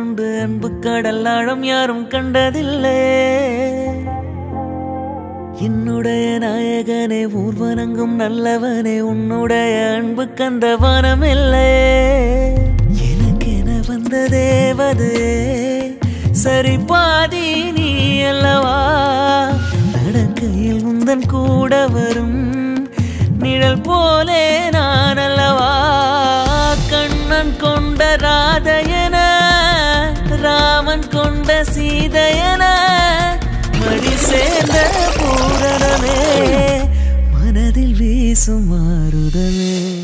கண்டதுண்டு அன்பு கடல் ஆழம் யாரும் கண்டதில்லை என்னுடைய நாயகனே ஊர்வனங்கும் நல்லவனே உன்னுடைய அன்பு கந்த வனமில்லை எனக்கென வந்த தேவதே சரி பாதி நீ அல்லவா நடக்கையில் உந்தன் கூட வரும் நிழல் போலே நான் அல்லவா கண்ணன் கொண்ட ராதையன ராமன் கொண்ட சீதையன மடி சேர்ந்த பூரணமே மனதில் வீசும் மாறுதலே